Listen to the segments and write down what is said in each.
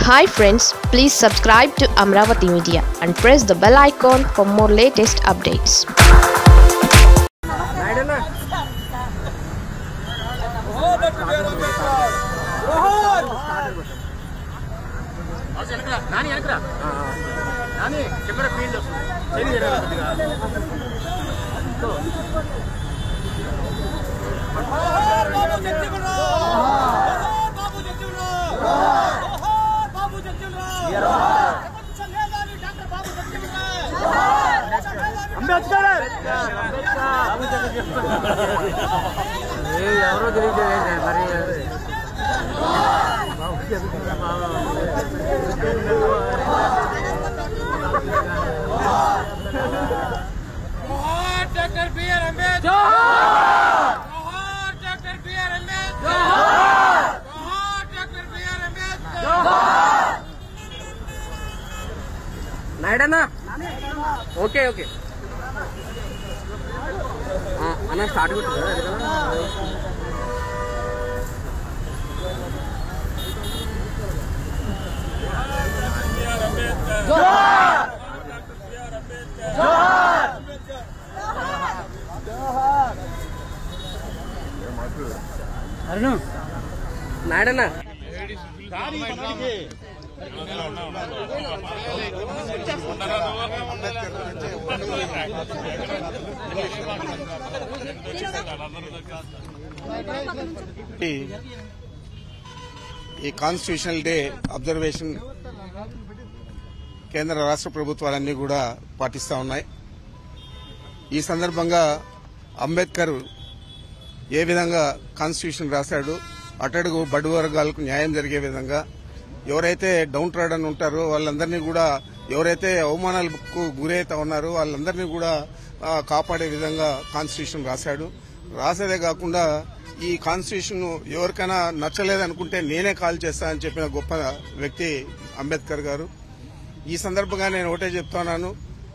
hi friends please subscribe to Amaravati media and press the bell icon for more latest updates Nani వెనకరా Nani camera field వస్తుంది అంబేద్కర్ ఎవరో తెలియదు మరి जोहार डॉक्टर बी आर अम्बेडकर जोहार डॉक्टर बी आर अम्बेडकर जोहार डॉक्टर बी आर अम्बेडकर నాయుడన్నా ఓకే ఓకే ఆ, అన్న స్టార్ట్ కొట్టు కదా అది కదా నాయుడన్నా ఈ కాన్స్టిట్యూషనల్ డే అబ్జర్వేషన్ కేంద్ర రాష్ట్ర ప్రభుత్వాలన్నీ కూడా పాటిస్తా ఉన్నాయి ఈ సందర్భంగా అంబేద్కర్ ఏ విధంగా కాన్స్టిట్యూషన్ రాశాడు అట్టడుగు బడు వర్గాలకు న్యాయం జరిగే విధంగా ఎవరైతే డౌన్ ట్రాడన్ ఉంటారో వాళ్ళందరినీ కూడా ఎవరైతే అవమానాలకు గురైతే ఉన్నారో వాళ్ళందరినీ కూడా ఆ, కాపాడే విధంగా కాన్స్టిట్యూషన్ రాశాడు రాసేదే కాకుండా ఈ కాన్స్టిట్యూషన్ ఎవరికైనా నచ్చలేదనుకుంటే నేనే కాల్ చేస్తానని చెప్పిన గొప్ప వ్యక్తి అంబేద్కర్ గారు ఈ సందర్భంగా నేను ఒకటే చెప్తున్నాను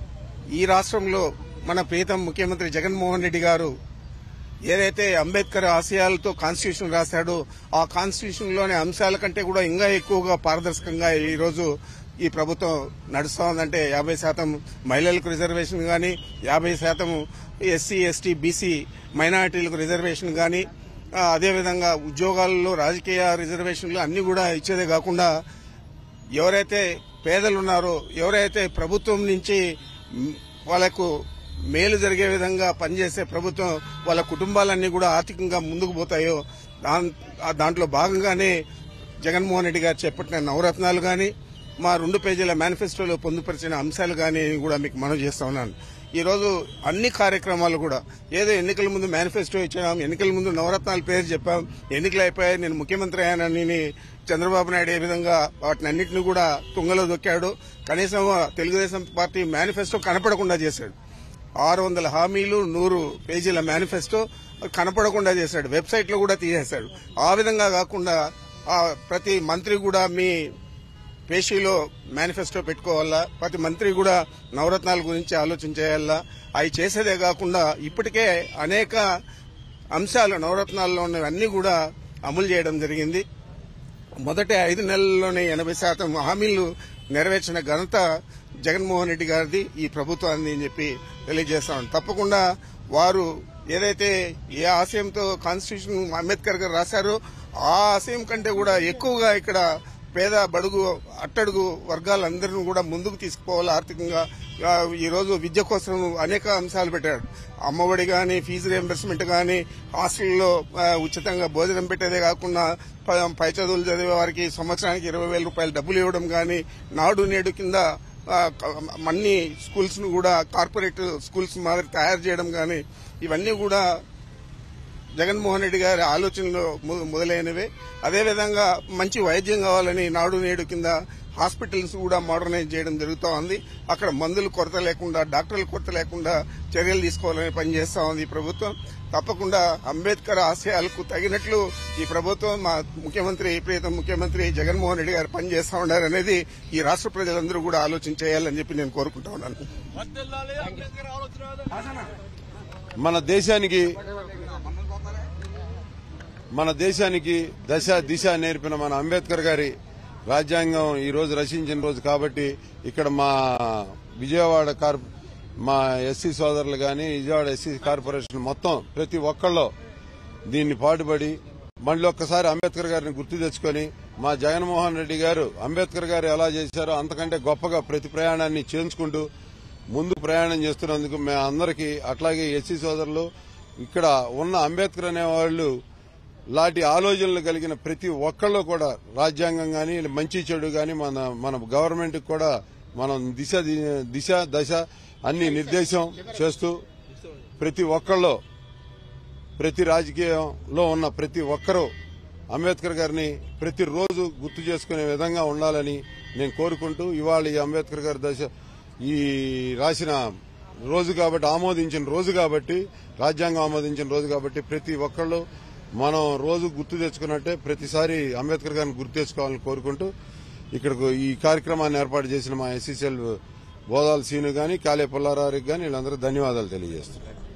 ఈ రాష్ట్రంలో మన ప్రీతం ముఖ్యమంత్రి జగన్మోహన్ రెడ్డి గారు ఏదైతే అంబేద్కర్ ఆశయాలతో కాన్స్టిట్యూషన్ రాశాడో ఆ కాన్స్టిట్యూషన్ లోని అంశాల కంటే కూడా ఇంకా ఎక్కువగా పారదర్శకంగా ఈ రోజు ఈ ప్రభుత్వం నడుస్తా ఉందంటే యాభై శాతం మహిళలకు రిజర్వేషన్ గాని యాభై శాతం ఎస్సీ ఎస్టీ బీసీ మైనారిటీలకు రిజర్వేషన్ గాని ఆ, అదేవిధంగా ఉద్యోగాల్లో రాజకీయ రిజర్వేషన్లు అన్ని కూడా ఇచ్చేదే కాకుండా ఎవరైతే పేదలు ఉన్నారో ఎవరైతే ప్రభుత్వం నుంచి మ్, వాళ్ళకు మేలు జరిగే విధంగా పనిచేసే ప్రభుత్వం వాళ్ళ కుటుంబాలన్నీ కూడా ఆర్థికంగా ముందుకు పోతాయో దాన్- ఆ దాంట్లో భాగంగానే జగన్మోహన్ రెడ్డి గారు చేపట్టిన నవరత్నాలు గాని మా రెండు పేజీల మేనిఫెస్టోలో పొందుపరిచిన అంశాలు గాని కూడా మీకు మనవి చేస్తా ఉన్నాను ఈ రోజు అన్ని కార్యక్రమాలు కూడా ఏదో ఎన్నికల ముందు మేనిఫెస్టో ఇచ్చాం ఎన్నికల ముందు నవరత్నాల పేరు చెప్పాం ఎన్నికలు అయిపోయాయి నేను ముఖ్యమంత్రి అయ్యానని చంద్రబాబు నాయుడు ఏ విధంగా వాటిని అన్నింటినీ కూడా తుంగలో దొక్కాడు కనీసం తెలుగుదేశం పార్టీ మేనిఫెస్టో కనపడకుండా చేశాడు ఆరు వందల హామీలు నూరు పేజీల మేనిఫెస్టో కనపడకుండా చేశాడు వెబ్సైట్ లో కూడా తీసేశాడు ఆ విధంగా కాకుండా ఆ ప్రతి మంత్రి కూడా మీ పేషీలో మేనిఫెస్టో పెట్టుకోవాలా ప్రతి మంత్రి కూడా నవరత్నాల గురించి ఆలోచన చేయాలా అవి చేసేదే కాకుండా ఇప్పటికే అనేక అంశాలు నవరత్నాల్లో ఉన్నవన్నీ కూడా అమలు చేయడం జరిగింది మొదటి ఐదు నెలల్లోనే ఎనభై శాతం హామీలు నెరవేర్చిన ఘనత జగన్మోహన్ రెడ్డి గారిది ఈ ప్రభుత్వాన్ని అని చెప్పి తెలియజేస్తాం తప్పకుండా వారు ఏదైతే ఏ ఆశయంతో కాన్స్టిట్యూషన్ అంబేద్కర్ గారు రాశారో ఆ ఆశయం కంటే కూడా ఎక్కువగా ఇక్కడ పేద బడుగు అట్టడుగు వర్గాలందరినీ కూడా ముందుకు తీసుకుపోవాలి ఆర్థికంగా ఆ, ఈ రోజు విద్య కోసం అనేక అంశాలు పెట్టాడు అమ్మఒడి గాని ఫీజు రియంబర్స్మెంట్ గాని హాస్టల్లో ఆ, ఉచితంగా భోజనం పెట్టేదే కాకుండా ప- పై చదువులు చదివే వారికి సంవత్సరానికి ఇరవై వేల రూపాయలు డబ్బులు ఇవ్వడం గాని నాడు నేడు కింద ఆ, క- అన్ని స్కూల్స్ ను కూడా కార్పొరేట్ స్కూల్స్ మాదిరి తయారు చేయడం గాని ఇవన్నీ కూడా జగన్మోహన్ రెడ్డి గారి ఆలోచనలు మొ- మొదలైనవే అదేవిధంగా మంచి వైద్యం కావాలని నాడు నేడు కింద హాస్పిటల్స్ కూడా మోడర్నైజ్ చేయడం జరుగుతూ ఉంది అక్కడ మందులు కొరత లేకుండా డాక్టర్ల కొరత లేకుండా చర్యలు తీసుకోవాలని పనిచేస్తా ఉంది ఈ ప్రభుత్వం తప్పకుండా అంబేద్కర్ ఆశయాలకు తగినట్లు ఈ ప్రభుత్వం మా ముఖ్యమంత్రి ప్రియతమ ముఖ్యమంత్రి జగన్మోహన్ రెడ్డి గారు పనిచేస్తా ఉన్నారు అనేది ఈ రాష్ట్ర ప్రజలందరూ కూడా ఆలోచన చేయాలని చెప్పి నేను కోరుకుంటా ఉన్నాను మన దేశానికి మన దేశానికి దశ దిశ నేర్పిన మన అంబేద్కర్ గారి రాజ్యాంగం ఈ రోజు రచించిన రోజు కాబట్టి ఇక్కడ మా విజయవాడ కార్ మా ఎస్సీ సోదరులు గాని విజయవాడ ఎస్సీ కార్పొరేషన్ మొత్తం ప్రతి ఒక్కళ్ళు దీన్ని పాటుపడి మళ్ళీ ఒక్కసారి అంబేద్కర్ గారిని గుర్తు తెచ్చుకొని మా జగన్మోహన్ రెడ్డి గారు అంబేద్కర్ గారు ఎలా చేశారో అంతకంటే గొప్పగా ప్రతి ప్రయాణాన్ని చేయించుకుంటూ ముందు ప్రయాణం చేస్తున్నందుకు మేము అందరికీ అట్లాగే ఎస్సీ సోదరులు ఇక్కడ ఉన్న అంబేద్కర్ అనే వాళ్ళు లాంటి ఆలోచనలు కలిగిన ప్రతి ఒక్కళ్ళు కూడా రాజ్యాంగం గాని మంచి చెడు గాని మన మన గవర్నమెంట్ కూడా మనం దిశ దిశ దశ అన్ని నిర్దేశం చేస్తూ ప్రతి ఒక్కళ్ళు ప్రతి రాజకీయంలో ఉన్న ప్రతి ఒక్కరూ అంబేద్కర్ గారిని ప్రతిరోజు గుర్తు చేసుకునే విధంగా ఉండాలని నేను కోరుకుంటూ ఇవాళ ఈ అంబేద్కర్ గారి దశ ఈ రాసిన రోజు కాబట్టి ఆమోదించిన రోజు కాబట్టి రాజ్యాంగం ఆమోదించిన రోజు కాబట్టి ప్రతి ఒక్కళ్ళు మనం రోజు గుర్తు తెచ్చుకున్నట్టే ప్రతిసారి అంబేద్కర్ గారిని గుర్తు తెచ్చుకోవాలని కోరుకుంటూ ఇక్కడకు ఈ కార్యక్రమాన్ని ఏర్పాటు చేసిన మా ఎస్సీసీఎల్ బోదాల సీను గాని కాలే పుల్లారావుకి గాని వీళ్ళందరూ ధన్యవాదాలు తెలియజేస్తున్నారు